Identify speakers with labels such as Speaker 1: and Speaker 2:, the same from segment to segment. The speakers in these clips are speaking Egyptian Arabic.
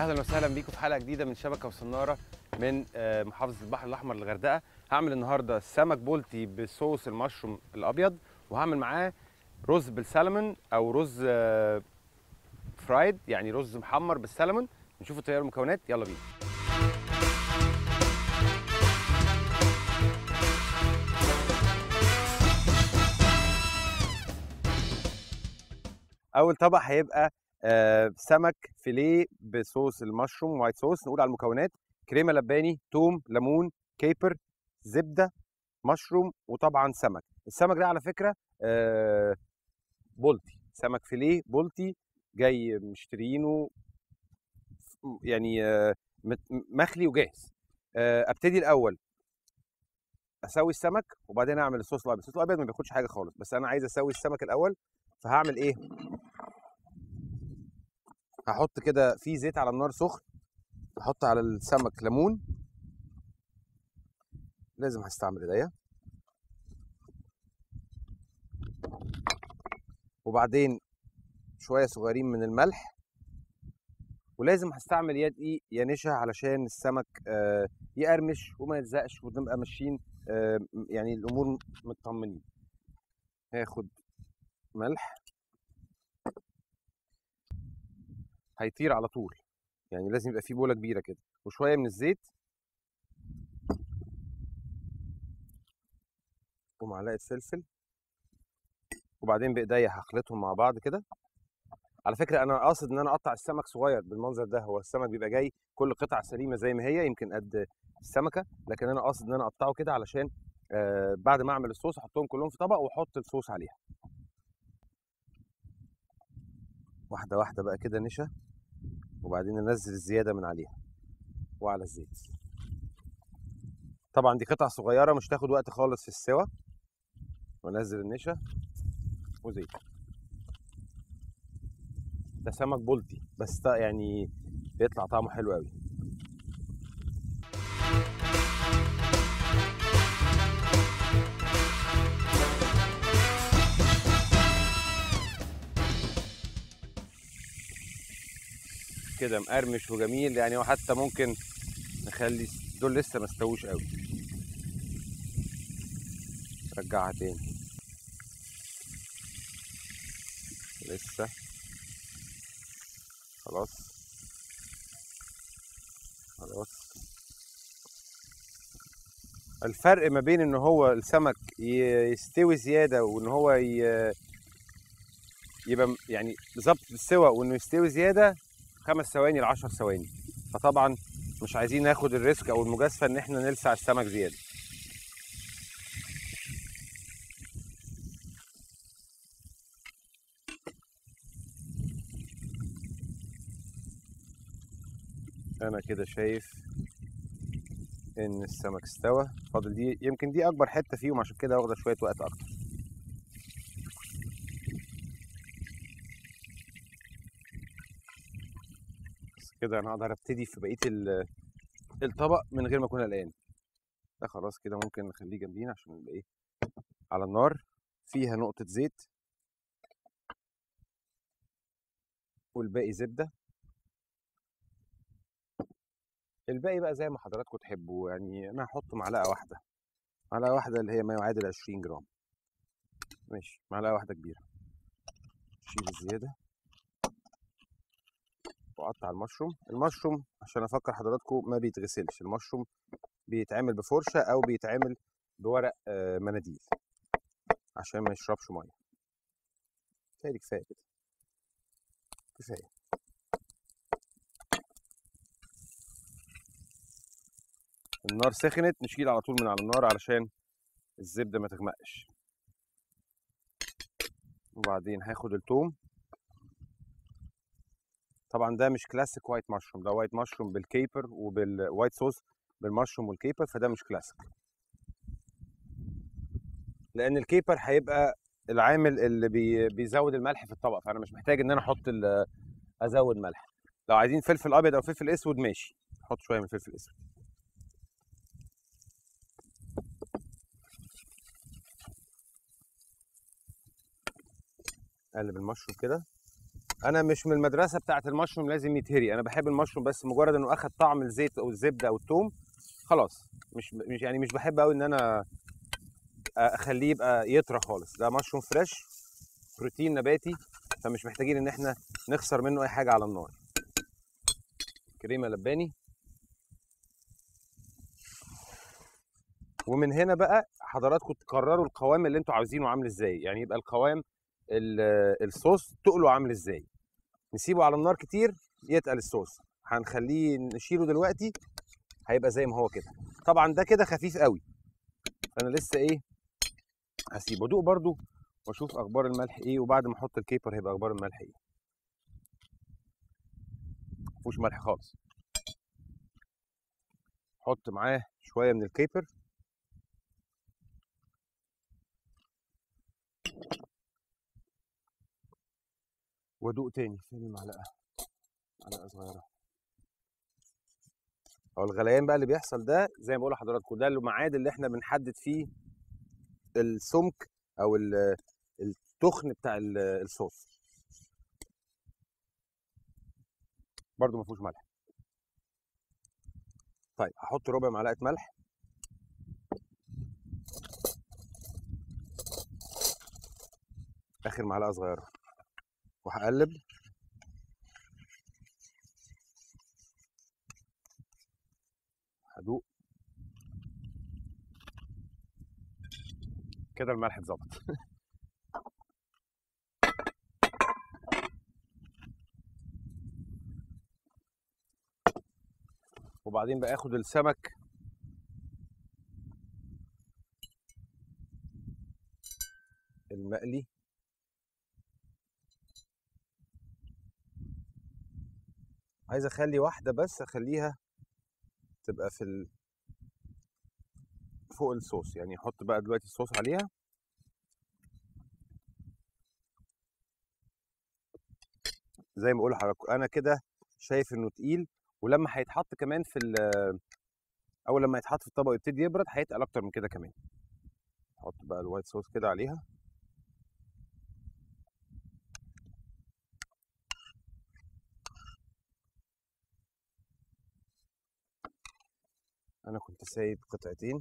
Speaker 1: اهلا وسهلا بيكم في حلقه جديده من شبكه وصناره من آه، محافظه البحر الاحمر الغردقه هعمل النهارده سمك بولتي بصوص المشروم الابيض وهعمل معاه رز بالسلمون او رز آه، فرايد يعني رز محمر بالسلمون نشوف التيار المكونات يلا بينا اول طبق هيبقى آه، سمك فيليه بصوص المشروم وايت صوص نقول على المكونات كريمه لباني توم ليمون كيبر زبده مشروم وطبعا سمك السمك ده على فكره آه، بولتي سمك فيليه بولتي جاي مشتريينه يعني آه، مت- مخلي وجاهز آه، ابتدي الاول اسوي السمك وبعدين اعمل الصوص الابيض الصوص الابيض ما بياخدش حاجه خالص بس انا عايز اسوي السمك الاول فهعمل ايه هحط كده في زيت على النار سخن احط على السمك ليمون لازم هستعمل ايديا وبعدين شويه صغيرين من الملح ولازم هستعمل يا دقيق يا نشا علشان السمك آه، يقرمش وما يلزقش ونبقى ماشيين آه، يعني الامور مطمنين هاخد ملح هيطير على طول يعني لازم يبقى فيه بوله كبيره كده وشويه من الزيت ومعلقه فلفل وبعدين بايديا هخلطهم مع بعض كده على فكره انا قاصد ان انا اقطع السمك صغير بالمنظر ده هو السمك بيبقى جاي كل قطعه سليمه زي ما هي يمكن قد السمكه لكن انا قاصد ان انا اقطعه كده علشان آه بعد ما اعمل الصوص احطهم كلهم في طبق واحط الصوص عليها واحده واحده بقى كده نشا وبعدين انزل الزياده من عليها وعلى الزيت طبعا دي قطع صغيره مش تاخد وقت خالص في السوا وانزل النشا وزيت ده سمك بلطي بس ده يعني بيطلع طعمه حلو قوي كده مقرمش وجميل يعني هو حتى ممكن نخلي دول لسه ما استووش قوي رجعها تاني لسه خلاص خلاص الفرق ما بين ان هو السمك ي- يستوي زياده وان هو ي- يبقى م- يعني ظبط السوا وانه يستوي زياده خمس ثواني ل 10 ثواني فطبعا مش عايزين ناخد الريسك او المجازفه ان احنا نلسع السمك زياده انا كده شايف ان السمك استوى فاضل دي يمكن دي اكبر حته فيهم عشان كده واخده شويه وقت اكتر بس كده انا اقدر ابتدي في بقيه ال- الطبق من غير ما اكون قلقان ده خلاص كده ممكن نخليه جنبينا عشان يبقى ايه على النار فيها نقطه زيت والباقي زبده الباقي بقى زي ما حضراتكم تحبوا يعني انا هحط معلقه واحده معلقه واحده اللي هي ما يعادل 20 جرام ماشي معلقه واحده كبيره شيل الزياده واقطع المشروم المشروم عشان افكر حضراتكم ما بيتغسلش المشروم بيتعمل بفرشه او بيتعمل بورق آه، مناديل عشان ما يشربش ميه تاني كفايه كده كفايه النار سخنت نشيل على طول من على النار علشان الزبده ما تغمقش وبعدين هاخد التوم طبعا ده مش كلاسيك وايت مشروم ده وايت مشروم بالكيبر وبالوايت صوص بالمشروم والكيبر فده مش كلاسيك لان الكيبر هيبقى العامل اللي بي بيزود الملح في الطبق فانا مش محتاج ان انا احط ال- ازود ملح لو عايزين فلفل ابيض او فلفل اسود ماشي احط شويه من الفلفل الاسود اقلب المشروم كده انا مش من المدرسه بتاعه المشروم لازم يتهري انا بحب المشروم بس مجرد انه اخد طعم الزيت او الزبده او الثوم خلاص مش مش يعني مش بحب قوي ان انا اخليه يبقى يطرى خالص ده مشروم فريش بروتين نباتي فمش محتاجين ان احنا نخسر منه اي حاجه على النار كريمه لباني ومن هنا بقى حضراتكم تقرروا القوام اللي انتوا عاوزينه عامل ازاي يعني يبقى القوام ال- الصوص تقله عامل ازاي نسيبه على النار كتير يتقل الصوص هنخليه نشيله دلوقتي هيبقى زي ما هو كده طبعا ده كده خفيف قوي انا لسه ايه هسيبه ادوق برضو واشوف اخبار الملح ايه وبعد ما احط الكيبر هيبقى اخبار الملح ايه مفيهوش ملح خالص حط معاه شويه من الكيبر وادوق تاني فين المعلقه معلقه صغيره هو الغليان بقى اللي بيحصل ده زي ما بقول لحضراتكم ده الميعاد اللي احنا بنحدد فيه السمك او ال- التخن بتاع ال- الصوص برضو ما فيهوش ملح طيب هحط ربع معلقه ملح اخر معلقه صغيره وهقلب هدوق كده الملح اتظبط وبعدين بقى اخد السمك المقلي عايز اخلي واحده بس اخليها تبقى في ال... فوق الصوص يعني احط بقى دلوقتي الصوص عليها زي ما بقول لحضراتكم انا كده شايف انه تقيل ولما هيتحط كمان في ال اول لما يتحط في الطبق ويبتدي يبرد هيتقل اكتر من كده كمان احط بقى الوايت صوص كده عليها انا كنت سايب قطعتين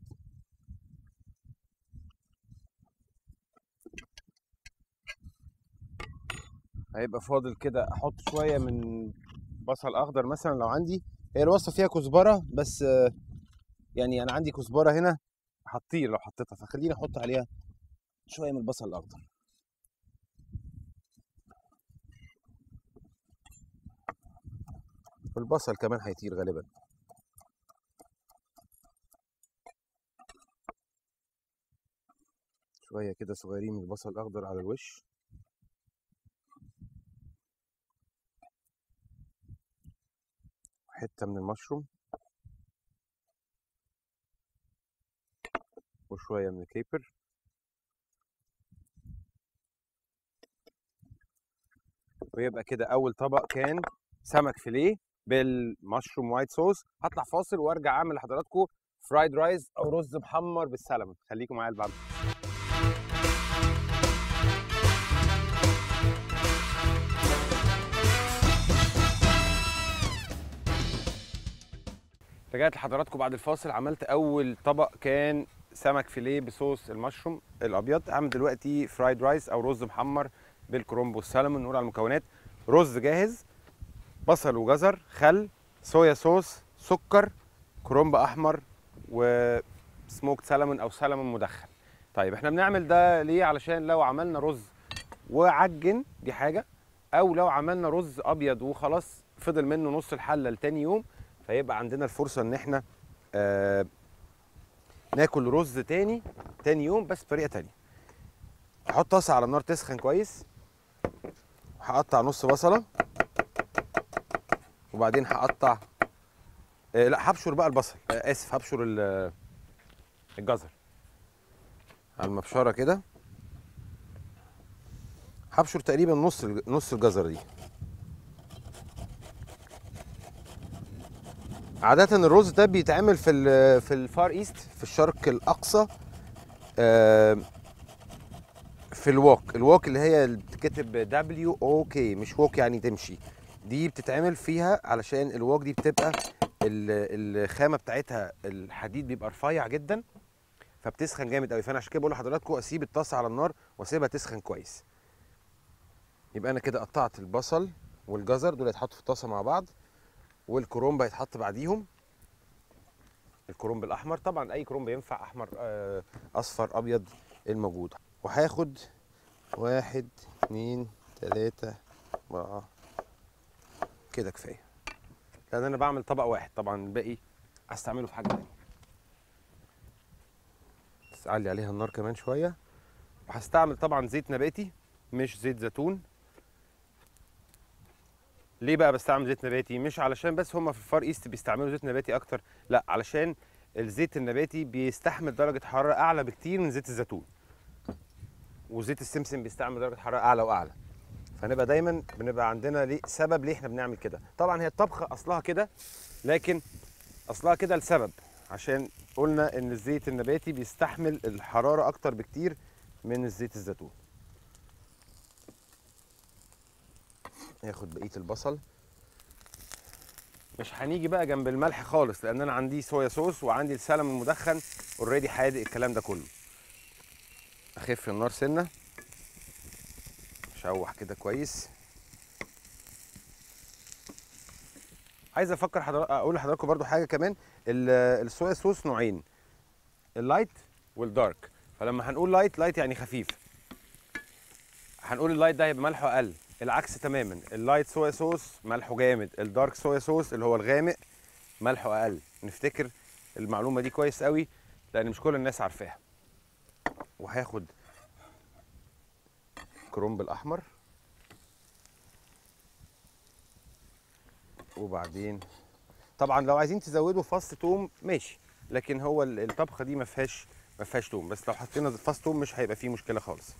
Speaker 1: هيبقى فاضل كده احط شويه من بصل اخضر مثلا لو عندي هي الوصفه فيها كزبره بس آه، يعني انا عندي كزبره هنا هتطير لو حطيتها فخليني احط عليها شويه من البصل الاخضر والبصل كمان هيطير غالبا شويه كده صغيرين من البصل الاخضر على الوش حته من المشروم وشويه من الكيبر ويبقى كده اول طبق كان سمك فيليه بالمشروم وايت صوص هطلع فاصل وارجع اعمل لحضراتكم فرايد رايز او رز محمر بالسلمون خليكم معايا لبعض رجعت لحضراتكم بعد الفاصل عملت اول طبق كان سمك فيليه بصوص المشروم الابيض هعمل دلوقتي فرايد رايس او رز محمر بالكرومب والسلمون نقول على المكونات رز جاهز بصل وجزر خل صويا صوص سكر كرومب احمر وسموكت سلمون او سلمون مدخن طيب احنا بنعمل ده ليه علشان لو عملنا رز وعجن دي حاجه او لو عملنا رز ابيض وخلاص فضل منه نص الحله لتاني يوم فيبقى عندنا الفرصه ان احنا آه ناكل رز تاني تاني يوم بس بطريقه تانيه احط طاسه على النار تسخن كويس هقطع نص بصله وبعدين هقطع آه لا هبشر بقى البصل آه اسف هبشر ال- الجزر على المبشره كده هبشر تقريبا نص الج- نص الجزره دي عادة الرز ده بيتعمل في ال- في الفار ايست في الشرق الاقصى آه، في الوok الوok اللي هي اللي بتتكتب دبليو او كي مش ووك يعني تمشي دي بتتعمل فيها علشان الوok دي بتبقى ال- الخامه بتاعتها الحديد بيبقى رفيع جدا فبتسخن جامد قوي فانا عشان كده بقول لحضراتكم اسيب الطاسه على النار واسيبها تسخن كويس يبقى انا كده قطعت البصل والجزر دول هيتحطوا في الطاسه مع بعض والكرنب هيتحط بعديهم الكرنب الاحمر طبعا اي كرنب ينفع احمر آه، اصفر ابيض الموجود وهاخد واحد اتنين تلاتة اربعة كده كفايه لان انا بعمل طبق واحد طبعا الباقي هستعمله في حاجه تانية بس اعلي عليها النار كمان شويه وهستعمل طبعا زيت نباتي مش زيت زيتون ليه بقى بستعمل زيت نباتي مش علشان بس هم في الفار ايست بيستعملوا زيت نباتي اكتر لا علشان الزيت النباتي بيستحمل درجه حراره اعلى بكتير من زيت الزيتون وزيت السمسم بيستعمل درجه حراره اعلى واعلى فنبقى دايما بنبقى عندنا ليه سبب ليه احنا بنعمل كده طبعا هي الطبخه اصلها كده لكن اصلها كده لسبب عشان قلنا ان الزيت النباتي بيستحمل الحراره اكتر بكتير من الزيت الزيتون ياخد بقيه البصل مش هنيجي بقى جنب الملح خالص لان انا عندي صويا صوص وعندي السلم المدخن اوريدي حادق الكلام ده كله اخف النار سنه اشوح كده كويس عايز افكر حضر... اقول لحضراتكم برضو حاجه كمان ال- الصويا صوص نوعين اللايت والدارك فلما هنقول لايت لايت يعني خفيف هنقول اللايت ده هيبقى ملحه اقل العكس تماما اللايت صويا صوص ملحه جامد الدارك صويا صوص اللي هو الغامق ملحه اقل نفتكر المعلومه دي كويس قوي لان مش كل الناس عارفاها وهاخد كرنب الاحمر وبعدين طبعا لو عايزين تزودوا فص توم ماشي لكن هو ال- الطبخه دي ما فيهاش ما فيهاش توم بس لو حطينا فص توم مش هيبقى فيه مشكله خالص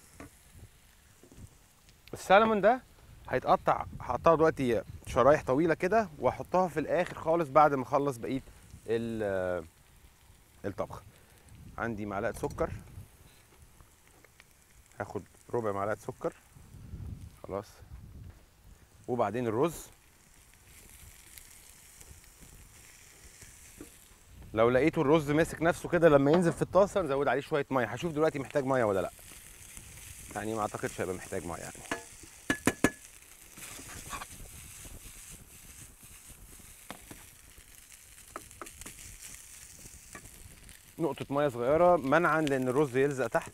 Speaker 1: السلمون ده هيتقطع هقطعه دلوقتي شرايح طويله كده واحطها في الاخر خالص بعد ما اخلص بقيه ال- الطبخ عندي معلقه سكر هاخد ربع معلقه سكر خلاص وبعدين الرز لو لقيتوا الرز ماسك نفسه كده لما ينزل في الطاسه نزود عليه شويه ميه هشوف دلوقتي محتاج ميه ولا لا يعني ما اعتقدش هيبقى محتاج ميه يعني نقطة مية صغيرة منعا لأن الرز يلزق تحت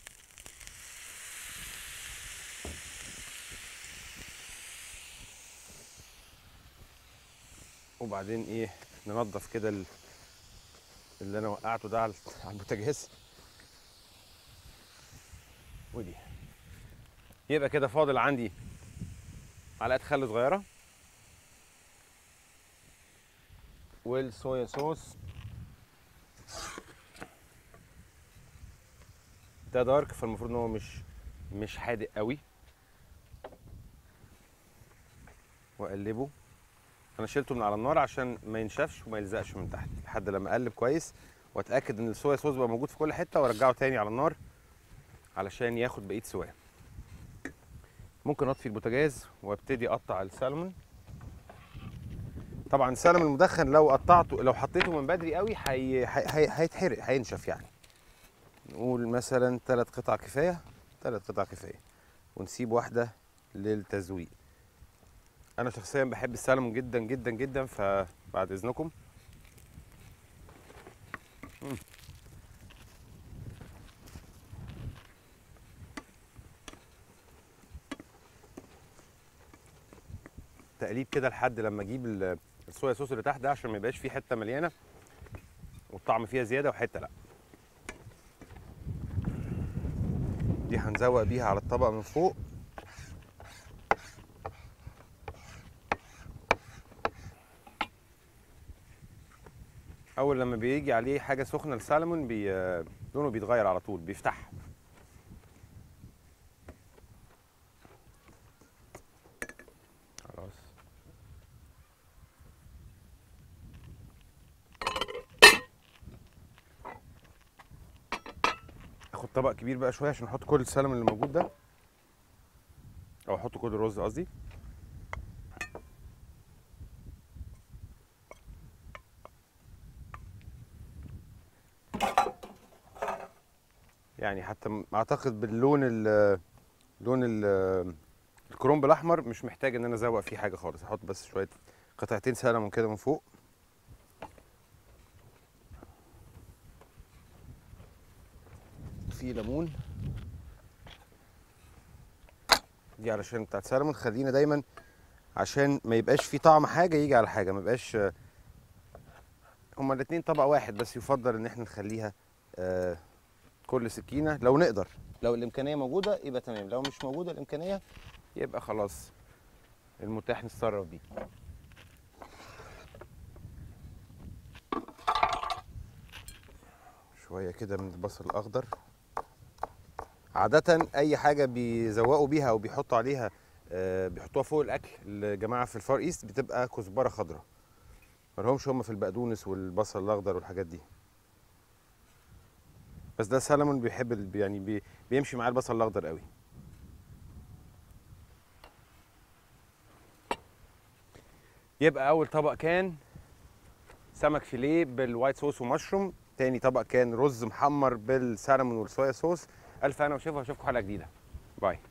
Speaker 1: وبعدين ايه ننضف كده ال- اللي انا وقعته ده على على البوتاجاز ودي يبقى كده فاضل عندي معلقه خل صغيره والصويا صوص ده دارك فالمفروض ان هو مش مش حادق قوي واقلبه انا شلته من على النار عشان ما ينشفش وما يلزقش من تحت لحد لما اقلب كويس واتاكد ان الصويا صوص بقى موجود في كل حته وارجعه تاني على النار علشان ياخد بقيه سواه ممكن اطفي البوتاجاز وابتدي اقطع السلمون طبعا السلمون المدخن لو قطعته لو حطيته من بدري قوي هي... هي... هي... هيتحرق هينشف يعني نقول مثلا ثلاث قطع كفايه ثلاث قطع كفايه ونسيب واحده للتزويق انا شخصيا بحب السلمون جدا جدا جدا فبعد اذنكم مم. تقليب كده لحد لما اجيب ال- الصويا صوص اللي تحت ده عشان ما يبقاش فيه حته مليانه والطعم فيها زياده وحته لا دي هنزوق بيها على الطبق من فوق اول لما بيجي عليه حاجه سخنه السالمون بي... لونه بيتغير على طول بيفتح خلاص ناخد طبق كبير بقى شويه عشان نحط كل السلمون اللي موجود ده او احط كل الرز قصدي يعني حتى م- اعتقد باللون ال لون ال الكرومب الاحمر مش محتاج ان انا ازوق فيه حاجه خالص احط بس شويه قطعتين سلمون كده من فوق في ليمون دي علشان بتاعت سلمون خلينا دايما عشان ما يبقاش في طعم حاجه يجي على حاجه ما يبقاش آه، هما الاتنين طبق واحد بس يفضل ان احنا نخليها آه، كل سكينه لو نقدر لو الامكانيه موجوده يبقى تمام لو مش موجوده الامكانيه يبقى خلاص المتاح نتصرف بيه شويه كده من البصل الاخضر عادة أي حاجة بيزوقوا بيها أو بيحطوا عليها آه، بيحطوها فوق الأكل الجماعة في الفار إيست بتبقى كزبرة خضراء مالهمش هم في البقدونس والبصل الأخضر والحاجات دي بس ده سلمون بيحب ال- يعني بي بيمشي معاه البصل الأخضر قوي يبقى أول طبق كان سمك فيليه بالوايت صوص ومشروم تاني طبق كان رز محمر بالسلمون والصويا صوص ألف أنا وشيفها وأشوفكم حلقة جديدة باي